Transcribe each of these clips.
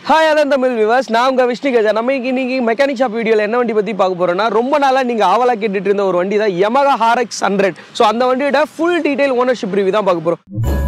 Hi அதான் தமிழ் விவாஸ் நான் உங்கள் விஷ்ணு கஜா நம்ம இன்னைக்கு மெக்கானிக் ஷாப் வீடியோவில் என்ன வண்டி பற்றி பார்க்க போகிறோம்னா ரொம்ப நாளாக நீங்கள் ஆவலாக கேட்டுட்டு இருந்த ஒரு வண்டி தான் Yamaha ஹார்எக்ஸ் ஹண்ட்ரட் ஸோ அந்த வண்டியோட ஃபுல் டீடைல் ஓனர்ஷிப் ரிவ்யூ தான் பார்க்க போகிறோம்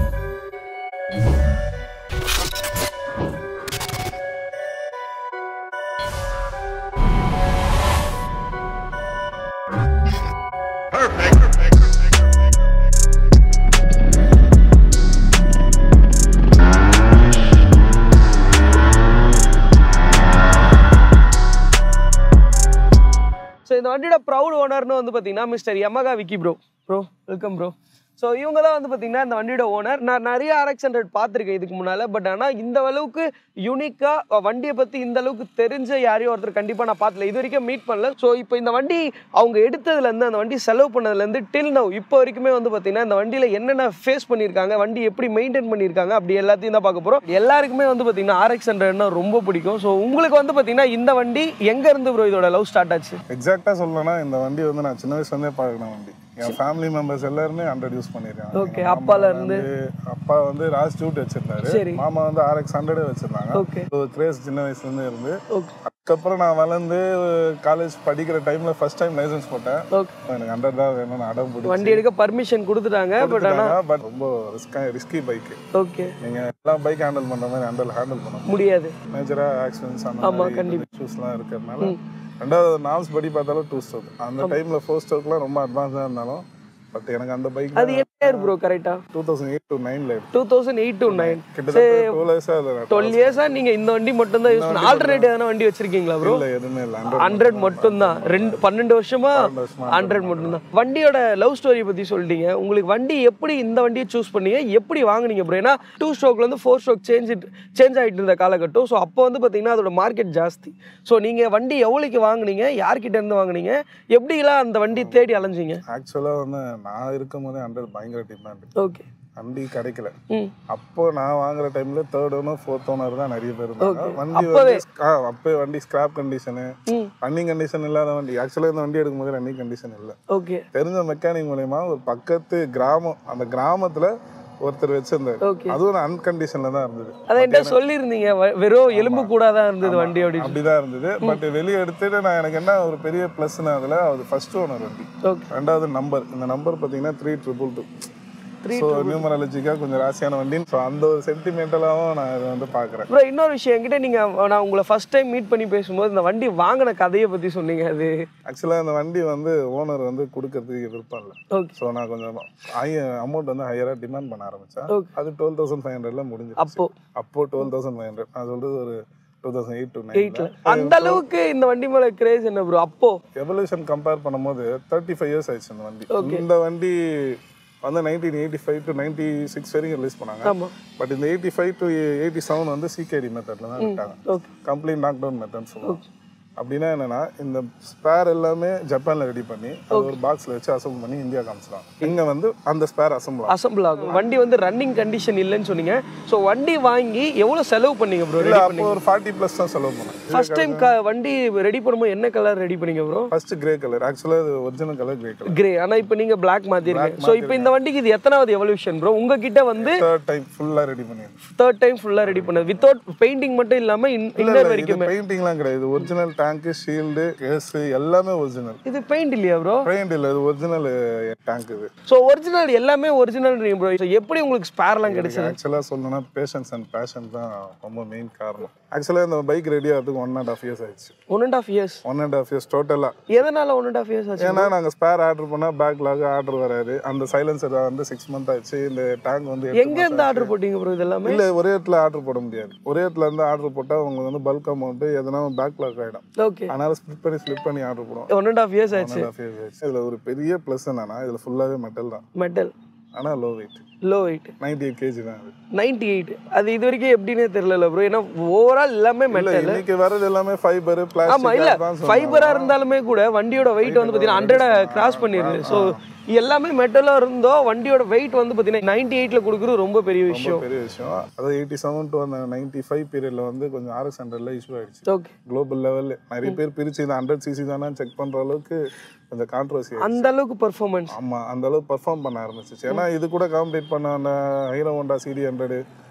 ஸோ இந்த வண்டியோட ப்ரௌட் ஓனர்னு வந்து பார்த்தீங்கன்னா mister Yamaha Vicky bro bro welcome bro so இவங்க தான் வந்து பார்த்தீங்கன்னா இந்த வண்டியோட ஓனர் நான் நிறைய ஆர்எக்ஸ் ஹண்ட்ரட் பார்த்துருக்கேன் இதுக்கு முன்னால் பட் ஆனால் இந்த அளவுக்கு யூனிக்காக வண்டியை பற்றி இந்த அளவுக்கு தெரிஞ்ச யாரையும் ஒருத்தர் கண்டிப்பாக நான் பார்த்தல இது வரைக்கும் மீட் பண்ணல ஸோ இப்போ இந்த வண்டி அவங்க எடுத்ததுலேருந்து அந்த வண்டி செலவு பண்ணதுலேருந்து டில் நவ் இப்போ வரைக்குமே வந்து பார்த்தீங்கன்னா இந்த வண்டியில் என்னென்ன ஃபேஸ் பண்ணியிருக்காங்க வண்டி எப்படி மெயின்டைன் பண்ணியிருக்காங்க அப்படி எல்லாத்தையும் தான் பார்க்க போகிறோம் எல்லாருக்குமே வந்து பார்த்தீங்கன்னா ஆர்எக்ஸ் ஹண்ட்ரட்னா ரொம்ப பிடிக்கும் ஸோ உங்களுக்கு வந்து பார்த்தீங்கன்னா இந்த வண்டி எங்கேருந்து ப்ரோ இதோட லவ் ஸ்டார்ட் ஆச்சு எக்ஸாக்டா சொல்லணும்னா இந்த வண்டி வந்து நான் சின்ன வயசுல இருந்தே பழகின வண்டி என் ஃபேமிலி மெம்பர்ஸ் எல்லாருமே ஹண்ட்ரட் யூஸ் பண்ணிருக்காங்க Okay, எங்க மாமா அப்பால இருந்து? வந்து அப்பா வந்து ராஜ் ஜூட் வச்சிருந்தாரு சரி. மாமா வந்து ஆர்எக்ஸ் ஹண்ட்ரட் வச்சிருந்தாங்க ஓகே ஒரு கிரேஸ் சின்ன வயசுல இருந்து இருந்து ஓகே அதுக்கப்புறம் நான் வளர்ந்து காலேஜ் படிக்கிற டைம்ல ஃபர்ஸ்ட் டைம் லைசன்ஸ் போட்டேன் ஓகே எனக்கு ஹண்ட்ரட் தான் வேணும்னு அடம் பிடிச்சி வண்டி எடுக்க பர்மிஷன் கொடுத்துட்டாங்க பட் ஆனால் பட் ரொம்ப ரிஸ்கா ரிஸ்கி பைக் ஓகே நீங்க எல்லா பைக் ஹேண்டில் பண்ற மாதிரி ஹேண்டில் ஹேண்டில் பண்ண முடியும் முடியாது மேஜரா ஆக்சிடென்ட்ஸ் அந்த ஆமா, மாதிரி கண்டிப்பா. இஷ்யூஸ்லாம் இருக்கிறதுனால ரெண்டாவது நாம்ஸ் படி பார்த்தாலும் டூ ஸ்ட்ரோக் அந்த டைம்ல ஃபோர் ஸ்ட்ரோக்லாம் ரொம்ப அட்வான்ஸாக இருந்தாலும் பட் எனக்கு அந்த பைக் அது என்ன இயர் ப்ரோ கரெக்டா டூ தௌசண்ட் எயிட் டு நைன்ல two thousand eight to nine கிட்டத்தட்ட டுவெல் இயர்ஸாக அதில் டுவெல் இயர்ஸா நீங்க இந்த வண்டி மட்டும் தான் யூஸ் பண்ண ஆல்டர்னேட் எதனா வண்டி வச்சிருக்கீங்களா ப்ரோ இல்லை எதுவுமே இல்லை ஹண்ட்ரட் ஹண்ட்ரட் மட்டும் தான் ரெண்டு பன்னெண்டு வருஷமா வருஷமா ஹண்ட்ரட் மட்டும் தான் வண்டியோட லவ் ஸ்டோரி பத்தி சொல்லிட்டீங்க உங்களுக்கு வண்டி எப்படி இந்த வண்டியை சூஸ் பண்ணீங்க எப்படி வாங்குனீங்க ப்ரோ ஏன்னா டூ ஸ்ட்ரோக்ல இருந்து ஃபோர் ஸ்ட்ரோக் சேஞ்ச் சேஞ்ச் ஆகிட்டு இருந்த காலகட்டம் ஸோ அப்போ வந்து பார்த்தீங்கன்னா அதோட மார்க்கெட் ஜாஸ்தி ஸோ நீங்க வண்டி எவ்வளோக்கு வாங்குனீங்க யார்கிட்ட இருந்து வாங்குனீங்க எப்படிலாம் அந்த வண்டி தேடி அலைஞ்சீங்க ஆக்சுவலாக வந்து நான் இருக்கும் போதே ஹண்ட்ரட் பயங்கர டிமாண்ட் ஓகே வண்டி கிடைக்கல ம் அப்போ நான் வாங்குற டைம்ல தேர்ட் ஓனர் ஃபோர்த் ஓனர் தான் நிறைய பேர் இருந்தாங்க வண்டி அப்பவே? வந்து ஆ, அப்பவே வண்டி ஸ்கிராப் கண்டிஷனு ம் ரன்னிங் கண்டிஷன் இல்லாத வண்டி ஆக்சுவலாக இந்த வண்டி எடுக்கும்போது ரன்னிங் கண்டிஷன் இல்லை ஓகே தெரிஞ்ச மெக்கானிக் மூலயமா ஒரு பக்கத்து கிராமம் அந்த கிராமத்துல ஒருத்தர் வச்சிருந்தாரு ஓகே அதுவும் அன்கண்டிஷன்ல தான் இருந்தது அதை என்கிட்ட சொல்லியிருந்தீங்க வ- வெறும் எலும்பு கூட தான் இருந்தது வண்டி அப்படின்னு அப்படிதான் இருந்தது பட் வெளியே எடுத்துட்டு நான் எனக்கு என்ன ஒரு பெரிய பிளஸ்னா அதுல அது ஃபர்ஸ்ட் ஓனர் வண்டி ஓகே ரெண்டாவது நம்பர் இந்த நம்பர் பாத்தீங்கன்னா த்ரீ ட்ரிபிள் டூ ஸோ நியூமராலஜிக்கா கொஞ்சம் ராசியான வண்டி ஸோ அந்த ஒரு சென்டிமெண்டலாகவும் நான் இதை வந்து பாக்குறேன் ப்ரோ இன்னொரு விஷயம் என்கிட்ட நீங்க நான் உங்களை ஃபர்ஸ்ட் டைம் மீட் பண்ணி பேசும்போது இந்த வண்டி வாங்கின கதையை பத்தி சொன்னீங்க அது ஆக்சுவலாக இந்த வண்டி வந்து ஓனர் வந்து கொடுக்கறதுக்கு விருப்பம் இல்லை ஓகே ஸோ நான் கொஞ்சம் ஹை அமௌண்ட் வந்து ஹையராக டிமாண்ட் பண்ண ஆரம்பிச்சேன் Okay. அது டுவெல் தௌசண்ட் ஃபைவ் ஹண்ட்ரட்ல முடிஞ்சிருச்சு அப்போ அப்போ டுவெல் தௌசண்ட் ஃபைவ் ஹண்ட்ரட் நான் சொல்றது ஒரு டூ தௌசண்ட் எயிட் டு எயிட்ல நைன் அந்த அளவுக்கு இந்த வண்டி மேல கிரேஸ் என்ன ப்ரோ அப்போ எவல்யூஷன் கம்பேர் பண்ணும்போது தேர்ட்டி ஃபைவ் இயர்ஸ் ஆயிடுச்சு இந்த வண்டி இந்த வண்டி வந்து nineteen eighty five to ninety six வரைக்கும் ரிலீஸ் பண்ணாங்க ஆமா பட் இந்த eighty five to eighty seven வந்து சிகேடி மெத்தட்ல தான் விட்டாங்க okay complete knock down method சொல்லுவாங்க அப்படின்னா என்னன்னா இந்த ஸ்பேர் எல்லாமே ஜப்பான்ல ரெடி பண்ணி அது ஒரு பாக்ஸ்ல வச்சு அசம்பிள் பண்ணி இந்தியா காமிச்சிடுவாங்க இங்க வந்து அந்த ஸ்பேர் அசம்பிள் அசம்பிள் ஆகும் வண்டி வந்து ரன்னிங் கண்டிஷன் இல்லைன்னு சொன்னீங்க ஸோ வண்டி வாங்கி எவ்வளவு செலவு பண்ணீங்க ப்ரோ இல்ல அப்போ ஒரு ஃபார்ட்டி ப்ளஸ் தான் செலவு பண்ணேன் ஃபர்ஸ்ட் டைம் வண்டி ரெடி பண்ணும்போது என்ன கலர் ரெடி பண்ணீங்க ப்ரோ ஃபர்ஸ்ட் கிரே கலர் ஆக்சுவலாக இது original colour grey colour grey ஆனா இப்போ நீங்க பிளாக் மாத்திருக்கீங்க ஸோ இப்போ இந்த வண்டிக்கு இது எத்தனாவது எவல்யூஷன் ப்ரோ உங்ககிட்ட வந்து தேர்ட் டைம் ஃபுல்லா ரெடி பண்ணிருக்கேன் தேர்ட் டைம் ஃபுல்லா ரெடி பண்ணது வித்தவுட் பெயிண்டிங் மட்டும் இல்லாம இன்னர் வரைக்கும் இது பெயிண்டிங்லாம் கிடையாது இது ஒரிஜினல் டேங்க் ஷீல்டு கேஸ் எல்லாமே ஒரிஜினல் இது பெயிண்ட் இல்லையா ப்ரோ பெயிண்ட் இல்ல இது ஒரிஜினல் டேங்க் இது ஸோ ஒரிஜினல் எல்லாமே ஒரிஜினல் ப்ரோ எப்படி உங்களுக்கு ஸ்பேர்லாம் கிடைச்சது ஆக்சுவலா சொல்லணும்னா பேஷன்ஸ் அண்ட் பேஷன் தான் ரொம்ப மெயின் காரணம் ஆக்சுவலா இந்த பைக் ரெடி ஆகிறதுக்கு ஒன் அண்ட் ஆஃப் இயர்ஸ் ஆயிடுச்சு one and half years one and half years டோட்டலா எதனால ஒன் அண்ட் ஆஃப் இயர்ஸ் ஆச்சு ஏன்னா நாங்க ஸ்பேர் ஆர்டர் பண்ணா பேக்லாக் ஆர்டர் வராது அந்த சைலன்சர் வந்து சிக்ஸ் மந்த் ஆயிடுச்சு இந்த டேங்க் வந்து எட்டு எங்க இருந்து ஆர்டர் போட்டீங்க ப்ரோ இதெல்லாமே இல்ல ஒரே இடத்துல ஆர்டர் போட முடியாது ஒரே இடத்துல இருந்து ஆர்டர் போட்டா உங்களுக்கு வந்து பல்க் அமௌண்ட் எதனா பேக்லாக் ஆயிடும் ஓகே அதனால ஸ்பிளிட் பண்ணி ஸ்லிப் பண்ணி ஆர்டர் போடுவோம் ஒன் அண்ட் ஆஃப் இயர்ஸ் ஆச்சு One and a half years ஆயிடுச்சு. இதுல ஒரு பெரிய ப்ளஸ் என்னன்னா இதுல ஃபுல்லாவே மெட்டல் தான் மெட்டல் ஆனா low weight low weight ninety eight KG தான் அது நைன்டி எயிட் அது இது வரைக்கும் எப்படின்னே தெரியல ப்ரோ ஏன்னா ஓவரால் எல்லாமே இல்ல மெட்டல் இன்னைக்கு வர்றது எல்லாமே ஃபைபர் ஆமா இல்ல ஃபைபரா இருந்தாலுமே கூட வண்டியோட வெயிட் வந்து பாத்தீங்கன்னா ஹண்ட்ரட கிராஸ் பண்ணிருக்கு ஸோ எல்லாமே மெட்டலா இருந்தோ வண்டியோட வெயிட் வந்து பாத்தீங்கன்னா நைன்டி எயிட்ல கொடுக்குறது ரொம்ப பெரிய விஷயம் பெரிய விஷயம் அதாவது எயிட்டி செவன் டு அந்த நைன்டி ஃபைவ் பீரியட்ல வந்து கொஞ்சம் ஆர்எக்ஸ் ஹண்ட்ரட்ல இஷ்யூ ஆயிடுச்சு ஓகே குளோபல் லெவல்ல நிறைய பேர் பிரிச்சு இந்த ஹண்ட்ரட் சிசி தானே செக் பண்ற அளவுக்கு கொஞ்சம் கான்ட்ரவர்சி அந்த அளவுக்கு பெர்ஃபார்மன்ஸ் ஆமா அந்த அளவுக்கு பர்ஃபார்ம் பண்ண ஆரம்பிச்சிச்சு ஏன்னா இது கூட காம்படேட் பண்ண அந்த Hero Honda CD hundred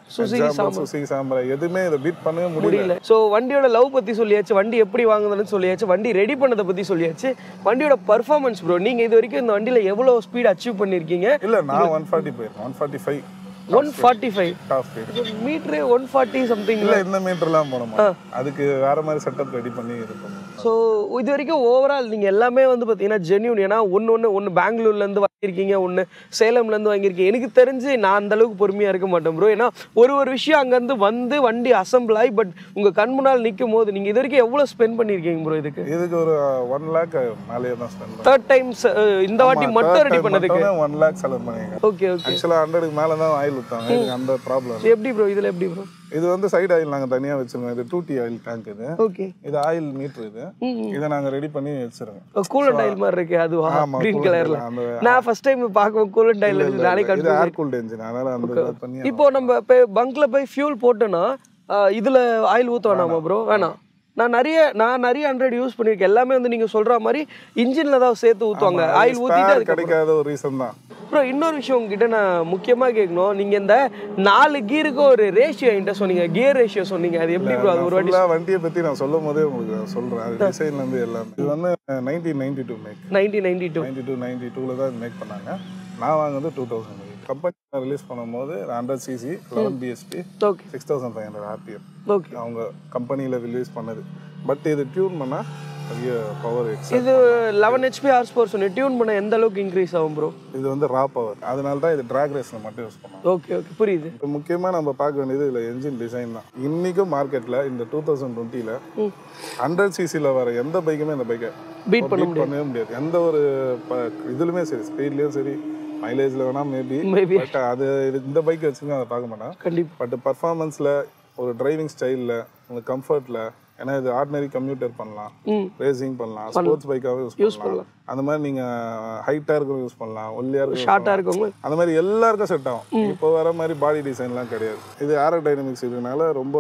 Suzuki Suzuki Samurai எதுவுமே இதை பீட் பண்ணவே முடியல முடியல ஸோ வண்டியோட லவ் பத்தி சொல்லியாச்சு வண்டி எப்படி வாங்குதுன்னு சொல்லியாச்சு வண்டி ரெடி பண்ணதை பத்தி சொல்லியாச்சு வண்டியோட பர்ஃபார்மன்ஸ் ப்ரோ நீங்க இது வரைக்கும் இந்த வண்டியில எவ்வளவு ஸ்பீட் அச்சீவ் பண்ணிருக்கீங்க இல்ல நான் ஒன் ஃபார்ட்டி போயிருக்கேன் one forty five one forty five top speed meter one forty something இல்ல இந்த மீட்டர்லாம் போனோமா அதுக்கு வேற மாதிரி செட்டப் ரெடி பண்ணி இருக்கும் ஸோ இது வரைக்கும் ஓவரால் நீங்கள் எல்லாமே வந்து பார்த்தீங்கன்னா ஜென்யூன் ஏன்னா ஒன்று ஒன்று ஒன்று பெங்களூர்லேருந்து வாங்கியிருக்கீங்க ஒன்று சேலம்லேருந்து வாங்கியிருக்கீங்க எனக்கு தெரிஞ்சு நான் அந்த அளவுக்கு பொறுமையாக இருக்க மாட்டேன் ப்ரோ ஏன்னா ஒரு ஒரு விஷயம் அங்கேருந்து வந்து வண்டி அசம்பிள் ஆகி பட் உங்கள் கண் முன்னால் நிற்கும் போது நீங்கள் இது வரைக்கும் எவ்வளோ ஸ்பெண்ட் பண்ணியிருக்கீங்க ப்ரோ இதுக்கு இதுக்கு ஒரு ஒன் லேக் மேலேயே தான் ஸ்பெண்ட் தேர்ட் டைம்ஸ் இந்த வாட்டி மட்டும் ரெடி பண்ணதுக்கு ஒன் லேக் செலவு பண்ணிருக்கேன் ஓகே ஓகே ஆக்சுவலாக ஹண்ட்ரடுக்கு மேலே தான் ஆயில் ஊற்றாங்க இதுக்கு அந்த ப்ராப்ளம் எப்படி ப்ரோ இதில் எப்படி ப்ரோ இது வந்து சைடு ஆயில் நாங்கள் தனியாக வச்சிருக்கோம் இது டூ டி ஆயில் டேங்க் இது ஓகே இது ஆயில் மீட்டர் இது இதை நாங்கள் ரெடி பண்ணி வச்சிருக்கோம் கூலண்ட் ஆயில் மாதிரி இருக்கு அதுவா ஆமா, க்ரீன் coolant கலர்ல oil. அந்த நான் ஃபர்ஸ்ட் டைம் பார்க்கவும் கூலண்ட் ஆயில் நானே இது கன்ஃபியூஸ் ஏர் கூல்ட் என்ஜின் அதனால அந்த இதை பண்ணி இப்போ நம்ம இப்போ பங்க்ல போய் ஃபியூல் போட்டோன்னா ஆஹ் இதுல ஆயில் ஊற்ற வேணாமா ப்ரோ வேணாம் நான் நிறைய நான் நிறைய ஹண்ட்ரட் யூஸ் பண்ணியிருக்கேன் எல்லாமே வந்து நீங்க சொல்ற மாதிரி இன்ஜின்ல தான் சேர்த்து ஊற்றுவாங்க ஆயில் ஊற்றிட்டு spare அதுக்கு கிடைக்காத ஒரு ரீசன் தான் ப்ரோ இன்னொரு விஷயம் உங்ககிட்ட நான் முக்கியமா கேட்கணும் நீங்க இந்த நாலு கீருக்கு ஒரு ரேஷியோ என்கிட்ட சொன்னீங்க கியர் ரேஷியோ சொன்னீங்க அது எப்படி ப்ரோ அது ஒரு வாட்டி ஃபுல்லாக வண்டியை பற்றி நான் சொல்லும் போதே உங்களுக்கு சொல்கிறேன் அது டிசைன்லேருந்து எல்லாமே இது வந்து nineteen ninety two make nineteen ninety two ninety two ninety டூவில் தான் மேக் பண்ணாங்க நான் வாங்குறது டூ தௌசண்ட் கம்பெனி ரிலீஸ் பண்ணும்போது hundred CC eleven BST okay six thousand five hundred RPM okay அவங்க கம்பெனியில் ரிலீஸ் பண்ணது பட் இது டியூன் பண்ணால் பெரிய பவர் எக்ஸ் இது லெவன் ஹெச்பி ஹார்ஸ் பவர் சொன்னேன் டியூன் பண்ண எந்த அளவுக்கு இன்க்ரீஸ் ஆகும் ப்ரோ இது வந்து ரா பவர் அதனால தான் இது ட்ராக் ரேஸில் மட்டும் யூஸ் பண்ணுவோம் ஓகே ஓகே புரியுது இப்போ முக்கியமாக நம்ம பார்க்க வேண்டியது இதில் என்ஜின் டிசைன் தான் இன்றைக்கும் மார்க்கெட்டில் இந்த டூ தௌசண்ட் டுவெண்ட்டியில் ஹண்ட்ரட் சிசியில் வர எந்த பைக்குமே இந்த பைக்கை பீட் பண்ண பீட் பண்ணவே முடியாது எந்த ஒரு ப- இதுலையுமே சரி ஸ்பீட்லேயும் சரி மைலேஜில் வேணால் மேபி மேபி பட் அது இது- இந்த பைக் வச்சுருந்தா அதை பார்க்க மாட்டேன் கண்டிப்பா பட் பர்ஃபார்மன்ஸில் ஒரு டிரைவிங் ஸ்டைலில் உங்களுக்கு கம்ஃபர்ட்டில் ஏன்னா இது ஆர்டினரி கம்யூட்டர் பண்ணலாம் ம் ரேசிங் பண்ணலாம் ஸ்போர்ட்ஸ் பைக்காகவும் யூஸ் பண்ணலாம் அந்த மாதிரி நீங்கள் ஹைட்டாக இருக்கும் யூஸ் பண்ணலாம் ஒல்லியாக இருக்கும் ஷார்ட்டா இருக்கவங்க அந்த மாதிரி எல்லாருக்கும் செட் ஆகும் இப்போ வர மாதிரி பாடி டிசைன்லாம் கிடையாது இது ஏரோ டைனமிக்ஸ் இருக்கனால ரொம்ப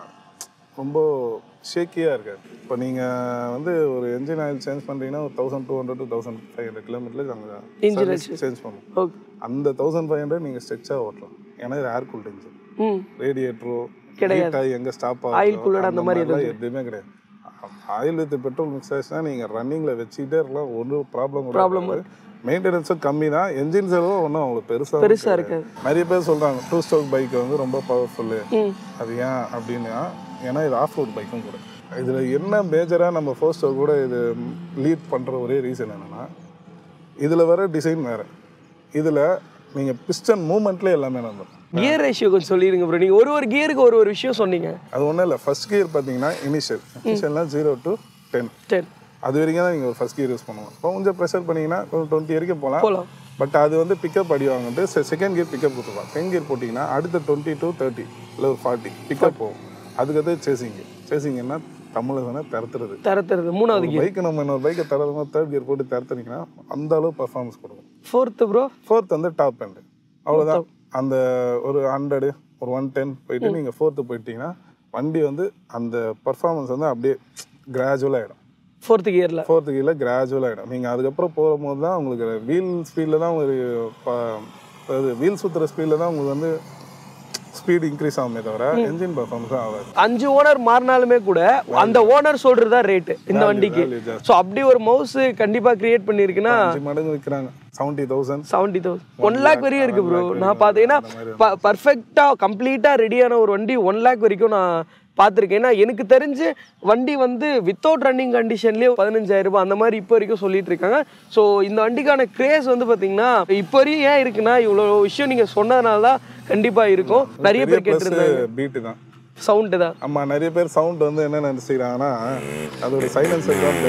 ரொம்ப ஷேக்கியாக இருக்காது இப்போ நீங்கள் வந்து ஒரு என்ஜின் ஆயில் சேஞ்ச் பண்ணுறீங்கன்னா ஒரு thousand two hundred two thousand five hundred கிலோமீட்டர்ல Engine நாங்கள் சேஞ்ச் பண்ணுவோம் ஓகே அந்த தௌசண்ட் ஃபைவ் ஹண்ட்ரட் நீங்கள் ஸ்ட்ரெச்சாக ஓட்டலாம் ஏன்னா இது ஏர் கூல்ட் இன்ஜின் ம் ரேடியேட்டரோ கிடையாது. ஆகி எங்கே ஸ்டாப் Oil ஆகும் cooled அந்த மாதிரி மாதிரிலாம் எதுவுமே கிடையாது ஆயில் வித் பெட்ரோல் மிக்ஸ் ஆச்சுன்னா நீங்கள் ரன்னிங்கில் வச்சுக்கிட்டே இருக்கலாம் ஒன்றும் ப்ராப்ளம் Problem மெயின்டெனன்ஸும் கம்மி தான் என்ஜின் செலவும் ஒன்றும் அவ்வளோ பெருசாக பெருசா இருக்காது நிறைய பேர் சொல்கிறாங்க டூ ஸ்டோக் பைக் வந்து ரொம்ப பவர்ஃபுல்லு ம் அது ஏன் அப்படின்னா ஏன்னா இது ஆஃப் ரோட் பைக்கும் கூட இதில் என்ன மேஜராக நம்ம ஃபோர் ஸ்டோக் கூட இது லீட் பண்ணுற ஒரே ரீசன் என்னென்னா இதில் வர டிசைன் வேறு இதில் நீங்கள் பிஸ்டன் மூமெண்ட்லேயே எல்லாமே நடந்துடும் கியர் ரேஷியோ கொஞ்சம் சொல்லிடுங்க ப்ரோ நீங்க ஒரு ஒரு கியருக்கு ஒரு ஒரு விஷயம் சொன்னீங்க அது ஒன்றும் இல்லை ஃபர்ஸ்ட் கியர் பார்த்தீங்கன்னா இனிஷியல் இனிஷியல்னால் ஜீரோ டு டென் டென் அது வரைக்கும் தான் நீங்கள் ஒரு ஃபர்ஸ்ட் கியர் யூஸ் பண்ணுவோம் இப்போ கொஞ்சம் ப்ரெஷர் பண்ணிங்கன்னா கொஞ்சம் டுவெண்ட்டி வரைக்கும் போகலாம் போலாம் பட் அது வந்து பிக்கப் அடி வாங்கிட்டு செகண்ட் கியர் பிக்கப் கொடுத்துருவாங்க செகண்ட் கியர் போட்டிங்கன்னா அடுத்த டுவெண்ட்டி டு தேர்ட்டி இல்லை ஒரு ஃபார்ட்டி பிக்கப் போகும் அதுக்கடுத்து சேசிங் சேசிங்கன்னா தமிழில் சொன்னால் திறத்துறது தரத்துறது மூணாவது கியர் பைக்கு நம்ம இன்னொரு பைக்கை தரதுமா தேர்ட் கியர் போட்டு திறத்துனீங்கன்னா அந்த அளவு பர்ஃபார்மன்ஸ் கொடுக்கும் ஃபோர்த்து ப்ரோ ஃபோர்த் வந்து டாப் எண்டு அவ்வளோதான் அந்த ஒரு ஹண்ட்ரடு ஒரு ஒன் டென் போயிட்டு நீங்கள் ஃபோர்த்து போயிட்டீங்கன்னா வண்டி வந்து அந்த பர்ஃபார்மன்ஸ் வந்து அப்படியே கிராஜுவல் ஆகிடும் ஃபோர்த்து கியர்ல ஃபோர்த்து கீழே கிராஜுவல் ஆகிடும் நீங்கள் அதுக்கப்புறம் போகும்போது தான் உங்களுக்கு வீல் ஸ்பீடில் தான் ஒரு ப- அதாவது வீல் சுற்றுற ஸ்பீடில் தான் உங்களுக்கு வந்து ஸ்பீடு இன்க்ரீஸ் ஆகுமே தவிர என்ஜின் பர்ஃபார்மன்ஸ் ஆகாது அஞ்சு ஓனர் மாறினாலுமே கூட அந்த ஓனர் சொல்றதா ரேட்டு இந்த வண்டிக்கு value ஜாஸ்தி. ஸோ அப்படி ஒரு மவுஸ் கண்டிப்பா கிரியேட் பண்ணிருக்குன்னா அஞ்சு மடங்கு விற்கிறாங்க seventy thousand seventy thousand one lakh வரையும் இருக்கு ப்ரோ நான் பார்த்தீங்கன்னா பர்ஃபெக்டாக கம்ப்ளீட்டாக ரெடியான ஒரு வண்டி ஒன் லேக் வரைக்கும் நான் பார்த்துருக்கேன் ஏன்னா எனக்கு தெரிஞ்சு வண்டி வந்து வித்தவுட் ரன்னிங் கண்டிஷன்லேயே பதினஞ்சாயிரம் ரூபாய் அந்த மாதிரி இப்போ வரைக்கும் சொல்லிட்டு இருக்காங்க ஸோ இந்த வண்டிக்கான கிரேஸ் வந்து பார்த்தீங்கன்னா இப்போ வரையும் ஏன் இருக்குன்னா இவ்வளோ விஷயம் நீங்கள் சொன்னதுனால தான் கண்டிப்பாக இருக்கும் நிறைய பேர் கேட்டிருந்தாங்க பீட்டு தான் சவுண்டு தான் ஆமா நிறைய பேர் சவுண்ட் வந்து என்ன நினைச்சுக்கிறாங்கன்னா அதோட சைலன்சர் தான்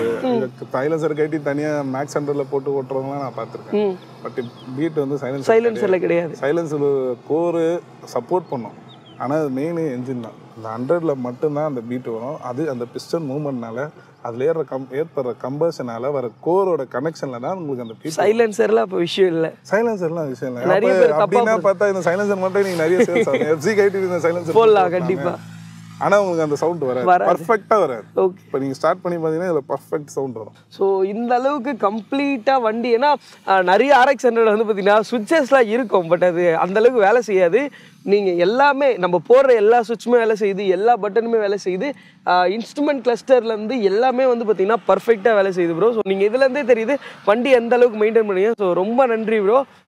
சைலன்சர் கட்டி தனியா மேக்ஸ் சென்டர்ல போட்டு ஓட்டுறவங்களாம் நான் பார்த்துருக்கேன் ம் பட் பீட் வந்து சைலன்சர் சைலன்சரில் கிடையாது சைலன்சர் கோரு சப்போர்ட் பண்ணும் ஆனால் அது மெயின் என்ஜின் தான் அந்த ஹண்ட்ரட்ல மட்டும்தான் அந்த பீட் வரும் அது அந்த பிஸ்டன் மூவ்மெண்ட்னால அதில் ஏற கம் ஏற்படுற கம்பர்ஷனால வர கோரோட கனெக்ஷன்ல தான் உங்களுக்கு அந்த பீட் சைலன்சரில் அப்போ விஷயம் இல்லை சைலன்சர்லாம் விஷயம் இல்லை நிறைய அப்ப பேர் தப்பா அப்படின்னா பார்த்தா இந்த சைலன்சர் மட்டும் நீங்க நிறைய சேல்ஸ் ஆகும் எஃப்சி கைட்டு இந்த சைலன்சர் போடலாம் கண்டிப்பாக ஆனால் உங்களுக்கு அந்த சவுண்ட் வராது வராது. பர்ஃபெக்டாக வராது ஓகே இப்போ நீங்கள் ஸ்டார்ட் பண்ணி பார்த்தீங்கன்னா இதில் பர்ஃபெக்ட் சவுண்ட் வரும் ஸோ இந்த அளவுக்கு கம்ப்ளீட்டாக வண்டி ஏன்னா அஹ், நிறைய ஆர்எக்ஸ் ஹண்ட்ரட் வந்து பார்த்தீங்கன்னா சுவிட்சஸ்லாம் இருக்கும் பட் அது அந்த அளவுக்கு வேலை செய்யாது நீங்கள் எல்லாமே நம்ம போடுற எல்லா சுவிட்சுமே வேலை செய்யுது எல்லா பட்டனுமே வேலை செய்யுது இன்ஸ்ட்ருமெண்ட் கிளஸ்டர்லேருந்து எல்லாமே வந்து பார்த்தீங்கன்னா பர்ஃபெக்டாக வேலை செய்யுது ப்ரோ ஸோ நீங்கள் இதுலேருந்தே தெரியுது வண்டி எந்த அளவுக்கு மெயின்டைன் பண்ணீங்க ஸோ ரொம்ப நன்றி ப்ரோ